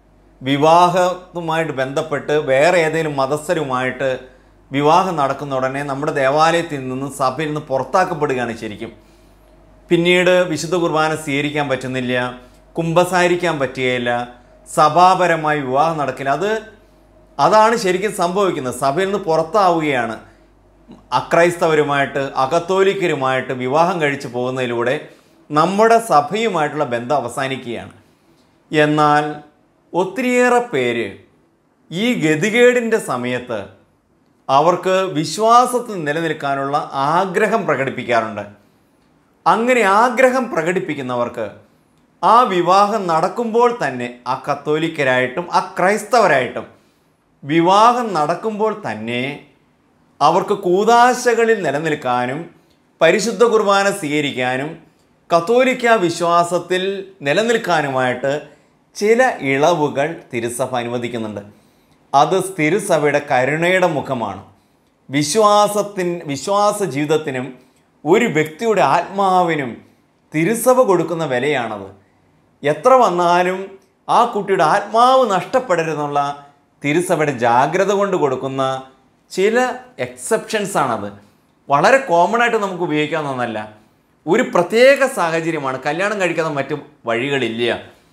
വിവാഹവുമായിട്ട് ബന്ധപ്പെട്ട് വേറെ ഏതെങ്കിലും മതസ്ഥരുമായിട്ട് വിവാഹം നടക്കുന്ന ഉടനെ നമ്മുടെ ദേവാലയത്തിൽ നിന്ന് സഭയിൽ നിന്ന് പുറത്താക്കപ്പെടുകയാണ് ശരിക്കും പിന്നീട് വിശുദ്ധ കുർബാന സ്വീകരിക്കാൻ പറ്റുന്നില്ല കുംഭസാരിക്കാൻ പറ്റുകയില്ല സഭാപരമായി വിവാഹം നടക്കില്ല അത് അതാണ് ശരിക്കും സംഭവിക്കുന്നത് സഭയിൽ നിന്ന് പുറത്താവുകയാണ് അക്രൈസ്തവരുമായിട്ട് അകത്തോലിക്കരുമായിട്ട് വിവാഹം കഴിച്ചു പോകുന്നതിലൂടെ നമ്മുടെ സഭയുമായിട്ടുള്ള ബന്ധം അവസാനിക്കുകയാണ് എന്നാൽ ഒത്തിരിയേറെ പേര് ഈ ഗതികേടിൻ്റെ സമയത്ത് അവർക്ക് വിശ്വാസത്തിൽ നിലനിൽക്കാനുള്ള ആഗ്രഹം പ്രകടിപ്പിക്കാറുണ്ട് അങ്ങനെ ആഗ്രഹം പ്രകടിപ്പിക്കുന്നവർക്ക് ആ വിവാഹം നടക്കുമ്പോൾ തന്നെ ആ കത്തോലിക്കരായിട്ടും ആ ക്രൈസ്തവരായിട്ടും വിവാഹം നടക്കുമ്പോൾ തന്നെ അവർക്ക് കൂതാശകളിൽ നിലനിൽക്കാനും പരിശുദ്ധ കുർബാന സ്വീകരിക്കാനും കത്തോലിക്ക വിശ്വാസത്തിൽ നിലനിൽക്കാനുമായിട്ട് ചില ഇളവുകൾ തിരുസഭ അനുവദിക്കുന്നുണ്ട് അത് തിരുസഭയുടെ കരുണയുടെ മുഖമാണ് വിശ്വാസത്തിൻ വിശ്വാസ ജീവിതത്തിനും ഒരു വ്യക്തിയുടെ ആത്മാവിനും തിരുസഭ കൊടുക്കുന്ന വിലയാണത് എത്ര വന്നാലും ആ കുട്ടിയുടെ ആത്മാവ് നഷ്ടപ്പെടരുതെന്നുള്ള തിരുസഭയുടെ ജാഗ്രത കൊണ്ട് കൊടുക്കുന്ന ചില എക്സെപ്ഷൻസ് ആണത് വളരെ കോമൺ ആയിട്ട് നമുക്ക് ഉപയോഗിക്കാവുന്നതല്ല ഒരു പ്രത്യേക സാഹചര്യമാണ് കല്യാണം കഴിക്കാതെ മറ്റു വഴികളില്ല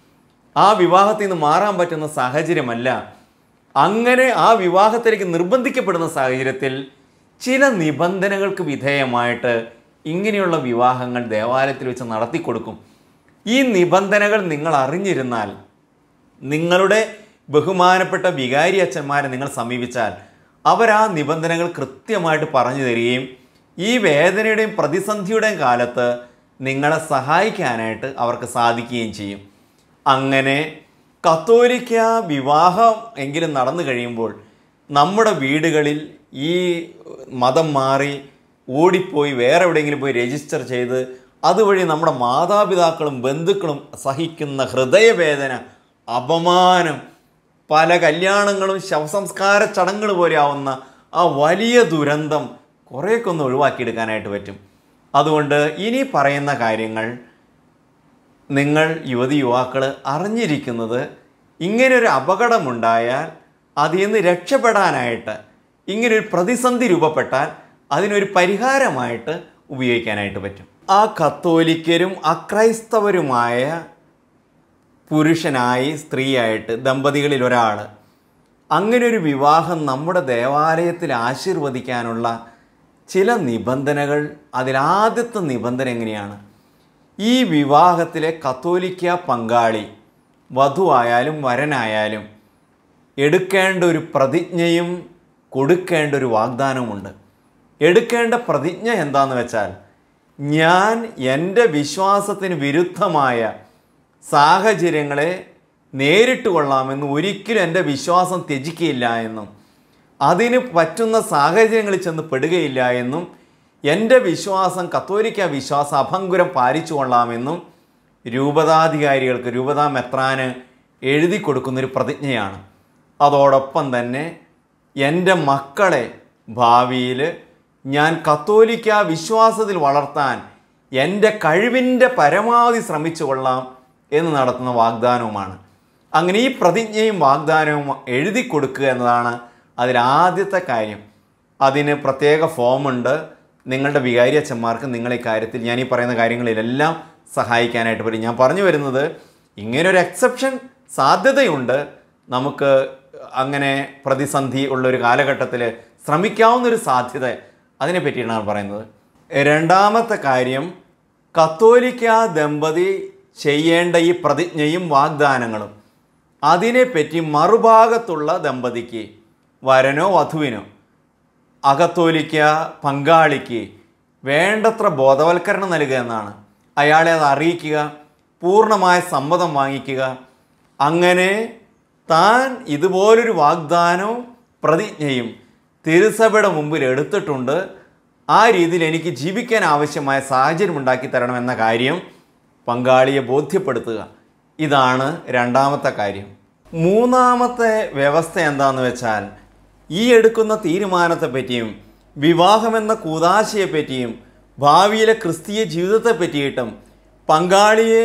ആ വിവാഹത്തിൽ നിന്ന് മാറാൻ പറ്റുന്ന സാഹചര്യമല്ല അങ്ങനെ ആ വിവാഹത്തിലേക്ക് നിർബന്ധിക്കപ്പെടുന്ന സാഹചര്യത്തിൽ ചില നിബന്ധനകൾക്ക് വിധേയമായിട്ട് ഇങ്ങനെയുള്ള വിവാഹങ്ങൾ ദേവാലയത്തിൽ വെച്ച് നടത്തി കൊടുക്കും ഈ നിബന്ധനകൾ നിങ്ങൾ അറിഞ്ഞിരുന്നാൽ നിങ്ങളുടെ ബഹുമാനപ്പെട്ട വികാരി അച്ഛന്മാരെ നിങ്ങൾ സമീപിച്ചാൽ അവർ ആ നിബന്ധനകൾ കൃത്യമായിട്ട് പറഞ്ഞു തരികയും ഈ വേദനയുടെയും പ്രതിസന്ധിയുടെയും കാലത്ത് നിങ്ങളെ സഹായിക്കാനായിട്ട് അവർക്ക് സാധിക്കുകയും ചെയ്യും അങ്ങനെ കത്തോലിക്ക വിവാഹം എങ്കിലും നടന്നു കഴിയുമ്പോൾ നമ്മുടെ വീടുകളിൽ ഈ മതം മാറി ഓടിപ്പോയി വേറെ എവിടെയെങ്കിലും പോയി രജിസ്റ്റർ ചെയ്ത് അതുവഴി നമ്മുടെ മാതാപിതാക്കളും ബന്ധുക്കളും സഹിക്കുന്ന ഹൃദയവേദന അപമാനം പല കല്യാണങ്ങളും ശവസംസ്കാര ചടങ്ങുകൾ പോലെ ആവുന്ന ആ വലിയ ദുരന്തം കുറേയൊക്കെ ഒന്ന് ഒഴിവാക്കിയെടുക്കാനായിട്ട് പറ്റും അതുകൊണ്ട് ഇനി പറയുന്ന കാര്യങ്ങൾ നിങ്ങൾ യുവതി യുവാക്കൾ അറിഞ്ഞിരിക്കുന്നത് ഇങ്ങനൊരു അപകടമുണ്ടായാൽ അതിൽ നിന്ന് രക്ഷപ്പെടാനായിട്ട് ഇങ്ങനൊരു പ്രതിസന്ധി രൂപപ്പെട്ടാൽ അതിനൊരു പരിഹാരമായിട്ട് ഉപയോഗിക്കാനായിട്ട് പറ്റും ആ കത്തോലിക്കരും അക്രൈസ്തവരുമായ പുരുഷനായി സ്ത്രീയായിട്ട് ദമ്പതികളിൽ ഒരാൾ അങ്ങനെ ഒരു വിവാഹം നമ്മുടെ ദേവാലയത്തിൽ ആശീർവദിക്കാനുള്ള ചില നിബന്ധനകൾ അതിലാദ്യത്തെ നിബന്ധന എങ്ങനെയാണ് ഈ വിവാഹത്തിലെ കത്തോലിക്ക പങ്കാളി വധുവായാലും വരനായാലും എടുക്കേണ്ട ഒരു പ്രതിജ്ഞയും കൊടുക്കേണ്ട ഒരു വാഗ്ദാനവുമുണ്ട് എടുക്കേണ്ട പ്രതിജ്ഞ എന്താന്ന് വെച്ചാൽ ഞാൻ എൻ്റെ വിശ്വാസത്തിന് വിരുദ്ധമായ സാഹചര്യങ്ങളെ നേരിട്ട് കൊള്ളാമെന്നും ഒരിക്കലും എൻ്റെ വിശ്വാസം ത്യജിക്കുകയില്ല എന്നും അതിന് പറ്റുന്ന സാഹചര്യങ്ങളിൽ ചെന്ന് പെടുകയില്ല എന്നും എൻ്റെ വിശ്വാസം കത്തോലിക്ക വിശ്വാസം അഭംഗുരം പാലിച്ചു കൊള്ളാമെന്നും രൂപതാധികാരികൾക്ക് രൂപതാ മെത്രാന് എഴുതി കൊടുക്കുന്നൊരു പ്രതിജ്ഞയാണ് അതോടൊപ്പം തന്നെ എൻ്റെ മക്കളെ ഭാവിയിൽ ഞാൻ കത്തോലിക്ക വിശ്വാസത്തിൽ വളർത്താൻ എൻ്റെ കഴിവിൻ്റെ പരമാവധി ശ്രമിച്ചു കൊള്ളാം എന്ന് നടത്തുന്ന വാഗ്ദാനവുമാണ് അങ്ങനെ ഈ പ്രതിജ്ഞയും വാഗ്ദാനവും എഴുതി കൊടുക്കുക എന്നതാണ് അതിലാദ്യത്തെ കാര്യം അതിന് പ്രത്യേക ഫോമുണ്ട് നിങ്ങളുടെ വികാരി അച്ഛന്മാർക്ക് നിങ്ങൾ ഈ കാര്യത്തിൽ ഞാൻ ഈ പറയുന്ന കാര്യങ്ങളിലെല്ലാം സഹായിക്കാനായിട്ട് പറ്റും ഞാൻ പറഞ്ഞു വരുന്നത് ഇങ്ങനൊരു എക്സെപ്ഷൻ സാധ്യതയുണ്ട് നമുക്ക് അങ്ങനെ പ്രതിസന്ധി ഉള്ളൊരു കാലഘട്ടത്തിൽ ശ്രമിക്കാവുന്നൊരു സാധ്യത അതിനെ പറ്റിയാണ് പറയുന്നത് രണ്ടാമത്തെ കാര്യം കത്തോലിക്ക ദമ്പതി ചെയ്യേണ്ട ഈ പ്രതിജ്ഞയും വാഗ്ദാനങ്ങളും അതിനെപ്പറ്റി മറുഭാഗത്തുള്ള ദമ്പതിക്ക് വരനോ വധുവിനോ അകത്തോലിക്ക പങ്കാളിക്ക് വേണ്ടത്ര ബോധവൽക്കരണം നൽകുക എന്നാണ് അയാളെ അത് അറിയിക്കുക പൂർണ്ണമായ സമ്മതം വാങ്ങിക്കുക അങ്ങനെ താൻ ഇതുപോലൊരു വാഗ്ദാനവും പ്രതിജ്ഞയും തിരുസഭയുടെ മുമ്പിൽ എടുത്തിട്ടുണ്ട് ആ രീതിയിൽ എനിക്ക് ജീവിക്കാൻ ആവശ്യമായ സാഹചര്യം ഉണ്ടാക്കി തരണമെന്ന കാര്യം പങ്കാളിയെ ബോധ്യപ്പെടുത്തുക ഇതാണ് രണ്ടാമത്തെ കാര്യം മൂന്നാമത്തെ വ്യവസ്ഥ എന്താണെന്ന് വെച്ചാൽ ഈ എടുക്കുന്ന തീരുമാനത്തെ പറ്റിയും വിവാഹമെന്ന കൂതാശയെ പറ്റിയും ഭാവിയിലെ ക്രിസ്തീയ ജീവിതത്തെ പറ്റിയിട്ടും പങ്കാളിയെ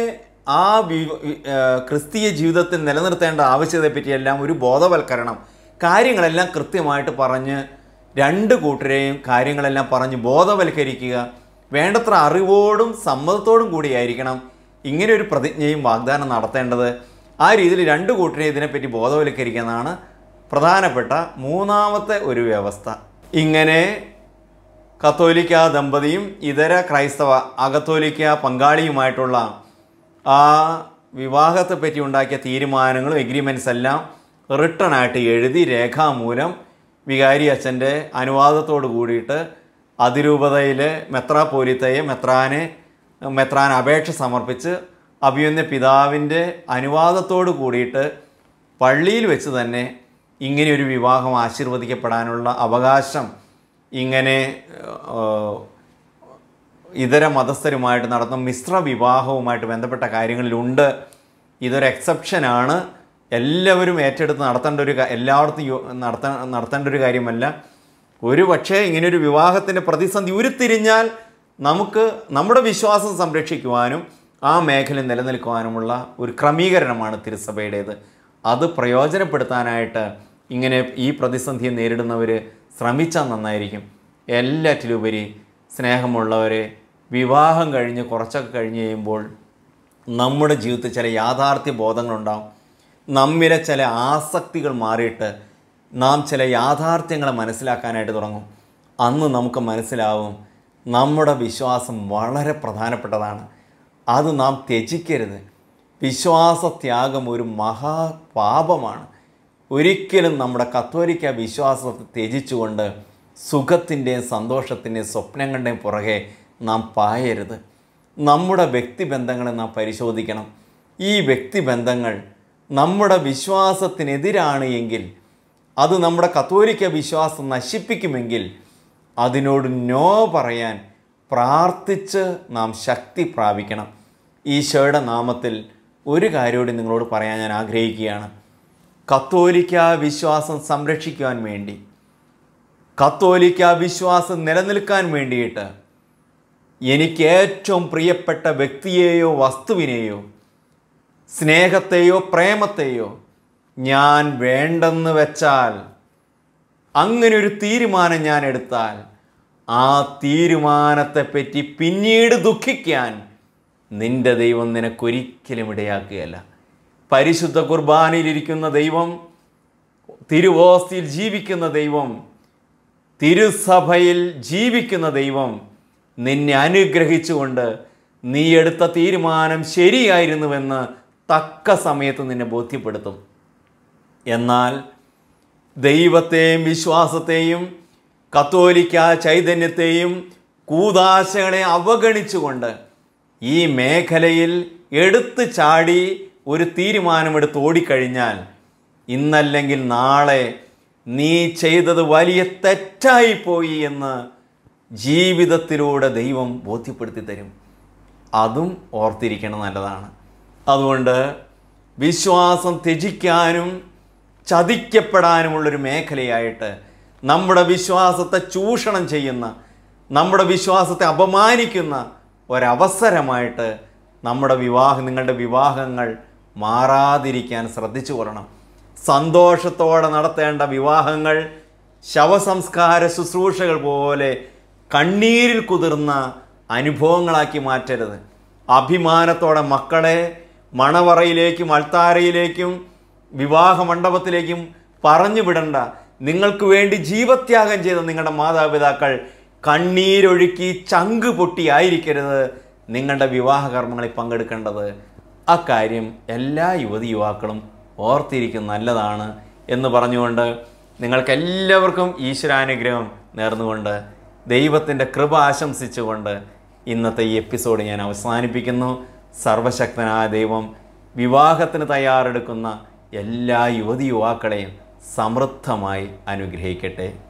ആ വി വി- ആ, ക്രിസ്തീയ ജീവിതത്തിൽ നിലനിർത്തേണ്ട ആവശ്യകതയെപ്പറ്റിയെല്ലാം ഒരു ബോധവൽക്കരണം കാര്യങ്ങളെല്ലാം കൃത്യമായിട്ട് പറഞ്ഞ് രണ്ട് കൂട്ടരെയും കാര്യങ്ങളെല്ലാം പറഞ്ഞ് ബോധവൽക്കരിക്കുക വേണ്ടത്ര അറിവോടും സമ്മതത്തോടും കൂടിയായിരിക്കണം ഇങ്ങനെ ഒരു പ്രതിജ്ഞയും വാഗ്ദാനം നടത്തേണ്ടത് ആ രീതിയിൽ രണ്ട് കൂട്ടരെയും ഇതിനെപ്പറ്റി ബോധവൽക്കരിക്കുന്നതാണ് പ്രധാനപ്പെട്ട മൂന്നാമത്തെ ഒരു വ്യവസ്ഥ ഇങ്ങനെ കത്തോലിക്ക ദമ്പതിയും ഇതര ക്രൈസ്തവ അകത്തോലിക്ക പങ്കാളിയുമായിട്ടുള്ള ആ വിവാഹത്തെ പറ്റി ഉണ്ടാക്കിയ തീരുമാനങ്ങളും എഗ്രിമെൻറ്റ്സ് എല്ലാം റിട്ടേൺ ആയിട്ട് എഴുതി രേഖാമൂലം വികാരി അച്ഛൻ്റെ അനുവാദത്തോട് കൂടിയിട്ട് അതിരൂപതയിൽ മെത്രാപോലിത്തയെ മെത്രാനെ മെത്രാൻ അപേക്ഷ സമർപ്പിച്ച് അഭിയന്യ പിതാവിൻ്റെ അനുവാദത്തോട് കൂടിയിട്ട് പള്ളിയിൽ വെച്ച് തന്നെ ഇങ്ങനെ ഒരു വിവാഹം ആശീർവദിക്കപ്പെടാനുള്ള അവകാശം ഇങ്ങനെ ഏഹ്, ഇതര മതസ്ഥരുമായിട്ട് നടത്തുന്ന മിശ്ര വിവാഹവുമായിട്ട് ബന്ധപ്പെട്ട കാര്യങ്ങളിലുണ്ട് ഇതൊരു എക്സെപ്ഷനാണ് എല്ലാവരും ഏറ്റെടുത്ത് നടത്തേണ്ട ഒരു കാ- എല്ലായിടത്തും യോ- നടത്ത നടത്തേണ്ട ഒരു കാര്യമല്ല ഒരു പക്ഷേ ഇങ്ങനൊരു വിവാഹത്തിൻ്റെ പ്രതിസന്ധി ഉരുത്തിരിഞ്ഞാൽ നമുക്ക് നമ്മുടെ വിശ്വാസം സംരക്ഷിക്കുവാനും ആ മേഖല നിലനിൽക്കുവാനുമുള്ള ഒരു ക്രമീകരണമാണ് തിരുസഭയുടേത് അത് പ്രയോജനപ്പെടുത്താനായിട്ട് ഇങ്ങനെ ഈ പ്രതിസന്ധിയെ നേരിടുന്നവർ ശ്രമിച്ചാൽ നന്നായിരിക്കും എല്ലാറ്റിലുപരി സ്നേഹമുള്ളവരെ വിവാഹം കഴിഞ്ഞ് കുറച്ചൊക്കെ കഴിഞ്ഞ് കഴിയുമ്പോൾ നമ്മുടെ ജീവിതത്തിൽ ചില യാഥാർത്ഥ്യ ബോധങ്ങളുണ്ടാവും നമ്മിലെ ചില ആസക്തികൾ മാറിയിട്ട് നാം ചില യാഥാർത്ഥ്യങ്ങളെ മനസ്സിലാക്കാനായിട്ട് തുടങ്ങും അന്ന് നമുക്ക് മനസ്സിലാവും നമ്മുടെ വിശ്വാസം വളരെ പ്രധാനപ്പെട്ടതാണ് അത് നാം ത്യജിക്കരുത് വിശ്വാസത്യാഗം ഒരു മഹാപാപമാണ് ഒരിക്കലും നമ്മുടെ കത്തോലിക്ക വിശ്വാസത്തെ ത്യജിച്ചുകൊണ്ട് സുഖത്തിൻ്റെയും സന്തോഷത്തിൻ്റെയും സ്വപ്നങ്ങളുടെയും പുറകെ നാം പായരുത് നമ്മുടെ വ്യക്തിബന്ധങ്ങളെ നാം പരിശോധിക്കണം ഈ വ്യക്തിബന്ധങ്ങൾ നമ്മുടെ വിശ്വാസത്തിനെതിരാണ് എങ്കിൽ അത് നമ്മുടെ കത്തോലിക്ക വിശ്വാസം നശിപ്പിക്കുമെങ്കിൽ അതിനോട് നോ പറയാൻ പ്രാർത്ഥിച്ച് നാം ശക്തി പ്രാപിക്കണം ഈശോയുടെ നാമത്തിൽ ഒരു കാര്യമോട് നിങ്ങളോട് പറയാൻ ഞാൻ ആഗ്രഹിക്കുകയാണ് കത്തോലിക്ക വിശ്വാസം സംരക്ഷിക്കുവാൻ വേണ്ടി കത്തോലിക്ക വിശ്വാസം നിലനിൽക്കാൻ വേണ്ടിയിട്ട് എനിക്ക് ഏറ്റവും പ്രിയപ്പെട്ട വ്യക്തിയെയോ വസ്തുവിനെയോ സ്നേഹത്തെയോ പ്രേമത്തെയോ ഞാൻ വേണ്ടെന്ന് വെച്ചാൽ അങ്ങനെ ഒരു തീരുമാനം ഞാൻ എടുത്താൽ ആ തീരുമാനത്തെപ്പറ്റി പിന്നീട് ദുഃഖിക്കാൻ നിന്റെ ദൈവം നിനക്കൊരിക്കലും ഇടയാക്കുകയല്ല പരിശുദ്ധ കുർബാനയിലിരിക്കുന്ന ദൈവം തിരുവോസ്തിയിൽ ജീവിക്കുന്ന ദൈവം തിരുസഭയിൽ ജീവിക്കുന്ന ദൈവം നിന്നെ അനുഗ്രഹിച്ചുകൊണ്ട് നീ എടുത്ത തീരുമാനം ശരിയായിരുന്നുവെന്ന് തക്ക സമയത്ത് നിന്നെ ബോധ്യപ്പെടുത്തും എന്നാൽ ദൈവത്തെയും വിശ്വാസത്തെയും കത്തോലിക്ക ചൈതന്യത്തെയും കൂതാശകളെ അവഗണിച്ചുകൊണ്ട് ഈ മേഖലയിൽ എടുത്തു ചാടി ഒരു തീരുമാനമെടുത്ത് ഓടിക്കഴിഞ്ഞാൽ ഇന്നല്ലെങ്കിൽ നാളെ നീ ചെയ്തത് വലിയ തെറ്റായിപ്പോയി എന്ന് ജീവിതത്തിലൂടെ ദൈവം ബോധ്യപ്പെടുത്തി തരും അതും ഓർത്തിരിക്കണം നല്ലതാണ് അതുകൊണ്ട് വിശ്വാസം ത്യജിക്കാനും ചതിക്കപ്പെടാനുമുള്ളൊരു മേഖലയായിട്ട് നമ്മുടെ വിശ്വാസത്തെ ചൂഷണം ചെയ്യുന്ന നമ്മുടെ വിശ്വാസത്തെ അപമാനിക്കുന്ന ഒരവസരമായിട്ട് നമ്മുടെ വിവാഹം നിങ്ങളുടെ വിവാഹങ്ങൾ മാറാതിരിക്കാൻ ശ്രദ്ധിച്ചു കൊള്ളണം സന്തോഷത്തോടെ നടത്തേണ്ട വിവാഹങ്ങൾ ശവസംസ്കാര ശുശ്രൂഷകൾ പോലെ കണ്ണീരിൽ കുതിർന്ന അനുഭവങ്ങളാക്കി മാറ്റരുത് അഭിമാനത്തോടെ മക്കളെ മണവറയിലേക്കും അൾത്താരയിലേക്കും വിവാഹ മണ്ഡപത്തിലേക്കും പറഞ്ഞു വിടണ്ട നിങ്ങൾക്ക് വേണ്ടി ജീവത്യാഗം ചെയ്ത നിങ്ങളുടെ മാതാപിതാക്കൾ കണ്ണീരൊഴുക്കി ചങ്ക് പൊട്ടിയായിരിക്കരുത് നിങ്ങളുടെ വിവാഹ കർമ്മങ്ങളിൽ പങ്കെടുക്കേണ്ടത് അക്കാര്യം എല്ലാ യുവതി യുവാക്കളും ഓർത്തിരിക്കും നല്ലതാണ് എന്ന് പറഞ്ഞുകൊണ്ട് നിങ്ങൾക്ക് എല്ലാവർക്കും ഈശ്വരാനുഗ്രഹം നേർന്നുകൊണ്ട് ദൈവത്തിൻ്റെ കൃപ ആശംസിച്ചുകൊണ്ട് ഇന്നത്തെ ഈ എപ്പിസോഡ് ഞാൻ അവസാനിപ്പിക്കുന്നു സർവശക്തനായ ദൈവം വിവാഹത്തിന് തയ്യാറെടുക്കുന്ന എല്ലാ യുവതി യുവാക്കളെയും സമൃദ്ധമായി അനുഗ്രഹിക്കട്ടെ